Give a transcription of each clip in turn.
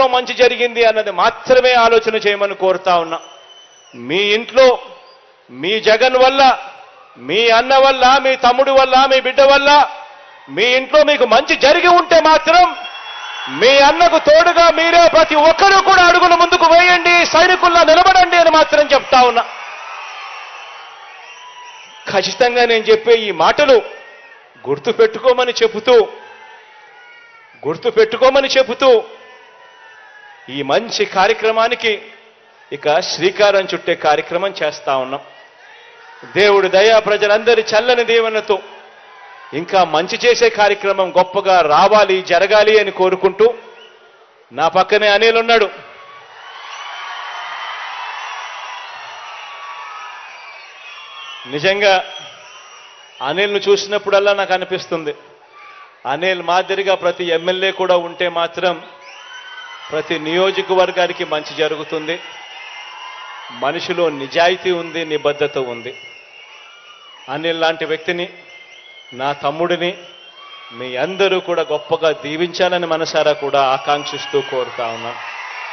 మంచి జరిగింది అన్నది మాత్రమే ఆలోచన చేయమని కోరుతా ఉన్నా మీ ఇంట్లో మీ జగన్ వల్ల మీ అన్న వల్ల మీ తమ్ముడు వల్ల మీ బిడ్డ వల్ల మీ ఇంట్లో మీకు మంచి జరిగి ఉంటే మాత్రం మీ అన్నకు తోడుగా మీరే ప్రతి ఒక్కరూ కూడా అడుగులు ముందుకు వేయండి సైనికుల్లా నిలబడండి అని మాత్రం చెప్తా ఉన్నా ఖచ్చితంగా నేను చెప్పే ఈ మాటలు గుర్తు పెట్టుకోమని చెబుతూ గుర్తు పెట్టుకోమని చెబుతూ ఈ మంచి కార్యక్రమానికి ఇక శ్రీకారం చుట్టే కార్యక్రమం చేస్తా ఉన్నాం దేవుడు దయా ప్రజలందరి చల్లని దీవెనతో ఇంకా మంచి చేసే కార్యక్రమం గొప్పగా రావాలి జరగాలి అని కోరుకుంటూ నా పక్కనే అనిల్ ఉన్నాడు నిజంగా అనిల్ను చూసినప్పుడల్లా నాకు అనిపిస్తుంది అనిల్ మాదిరిగా ప్రతి ఎమ్మెల్యే కూడా ఉంటే మాత్రం ప్రతి నియోజకవర్గానికి మంచి జరుగుతుంది మనిషిలో నిజాయితీ ఉంది నిబద్ధత ఉంది అనిల్ లాంటి వ్యక్తిని నా తమ్ముడిని మీ అందరూ కూడా గొప్పగా దీవించాలని మనసారా కూడా ఆకాంక్షిస్తూ కోరుతా ఉన్నాను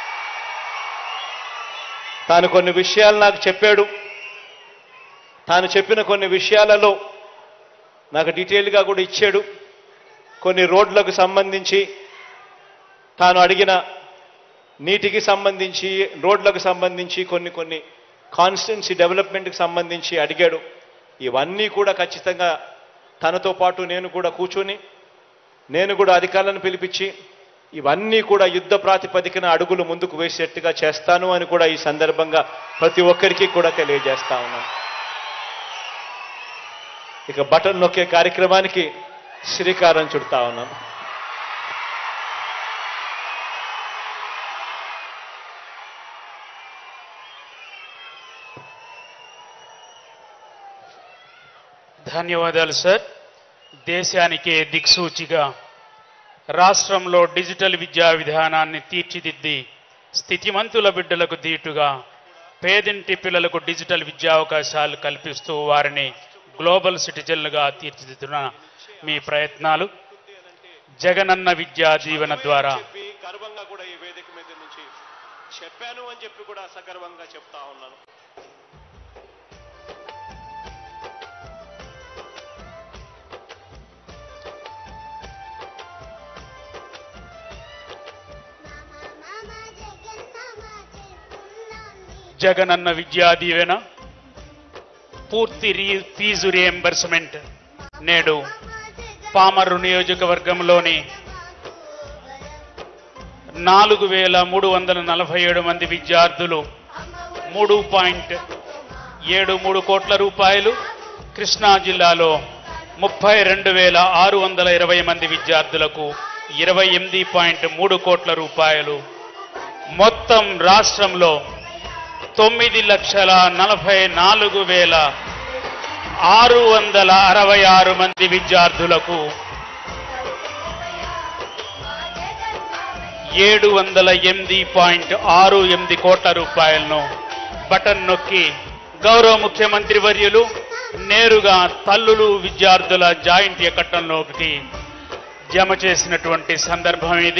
తాను కొన్ని విషయాలు నాకు చెప్పాడు తాను చెప్పిన కొన్ని విషయాలలో నాకు డీటెయిల్గా కూడా ఇచ్చాడు కొన్ని రోడ్లకు సంబంధించి తాను అడిగిన నీటికి సంబంధించి రోడ్లకు సంబంధించి కొన్ని కొన్ని కాన్స్టిట్యున్సీ డెవలప్మెంట్కి సంబంధించి అడిగాడు ఇవన్నీ కూడా ఖచ్చితంగా తనతో పాటు నేను కూడా కూర్చొని నేను కూడా అధికారులను పిలిపించి ఇవన్నీ కూడా యుద్ధ ప్రాతిపదికన అడుగులు ముందుకు వేసేట్టుగా చేస్తాను అని కూడా ఈ సందర్భంగా ప్రతి ఒక్కరికి కూడా తెలియజేస్తా ఉన్నాను ఇక బటన్ నొక్కే కార్యక్రమానికి శ్రీకారం చుడతా ఉన్నాను ధన్యవాదాలు సార్ దేశానికే దిక్సూచిగా రాష్ట్రంలో డిజిటల్ విద్యా విధానాన్ని తీర్చిదిద్ది స్థితిమంతుల బిడ్డలకు దీటుగా పేదింటి పిల్లలకు డిజిటల్ విద్యా అవకాశాలు కల్పిస్తూ వారిని గ్లోబల్ సిటిజన్లుగా తీర్చిదిద్దున మీ ప్రయత్నాలు జగనన్న విద్యా దీవెన ద్వారా చెప్పి గర్వంగా కూడా ఈ వేదిక మీద నుంచి చెప్పాను అని చెప్పి కూడా సగర్వంగా చెప్తా ఉన్నాను జగనన్న విద్యా దీవెన పూర్తి రీ ఫీజు రియంబర్స్మెంట్ నేడు పామర్రు నియోజకవర్గంలోని నాలుగు వేల మూడు వందల నలభై ఏడు మంది విద్యార్థులు మూడు పాయింట్ ఏడు మూడు కోట్ల రూపాయలు కృష్ణా జిల్లాలో ముప్పై రెండు వేల ఆరు వందల ఇరవై మంది విద్యార్థులకు ఇరవై ఎనిమిది పాయింట్ మూడు కోట్ల రూపాయలు మొత్తం రాష్ట్రంలో తొమ్మిది లక్షల నలభై నాలుగు వేల ఆరు వందల అరవై ఆరు మంది విద్యార్థులకు ఏడు వందల ఎనిమిది పాయింట్ ఆరు ఎనిమిది కోట్ల రూపాయలను బటన్ నొక్కి గౌరవ ముఖ్యమంత్రి వర్యులు నేరుగా తల్లులు విద్యార్థుల జాయింట్ ఎక్కటంలోకి జమ చేసినటువంటి సందర్భం ఇది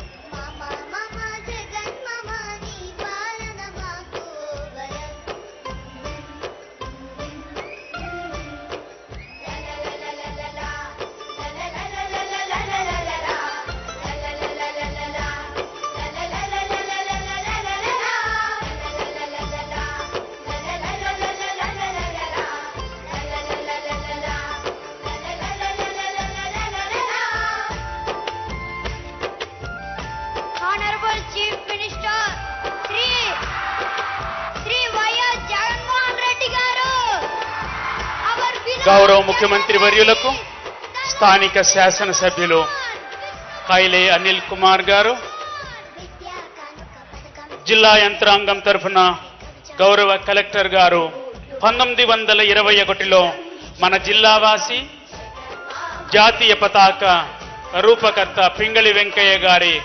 Honorable Chief Minister Sri Sri YS Jaganmohan Reddy గారు our beloved గౌరవ ముఖ్యమంత్రి వర్యులకు స్థానిక శాసనసభ్యులు కైలే అనిల్ కుమార్ గారు విద్యా కానుక పథకం జిల్లా యంత్రాంగం తరఫున గౌరవ కలెక్టర్ గారు పంతొమ్మిది వందల ఇరవై ఒకటిలో మన జిల్లావాసి జాతీయ పతాక రూపకర్త పింగళి వెంకయ్య గారి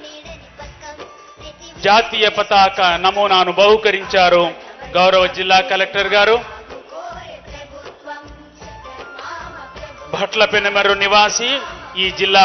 జాతీయ పతాక నమూనాను బహుకరించారు గౌరవ జిల్లా కలెక్టర్ గారు భట్ల పెనమరు నివాసి ఈ జిల్లా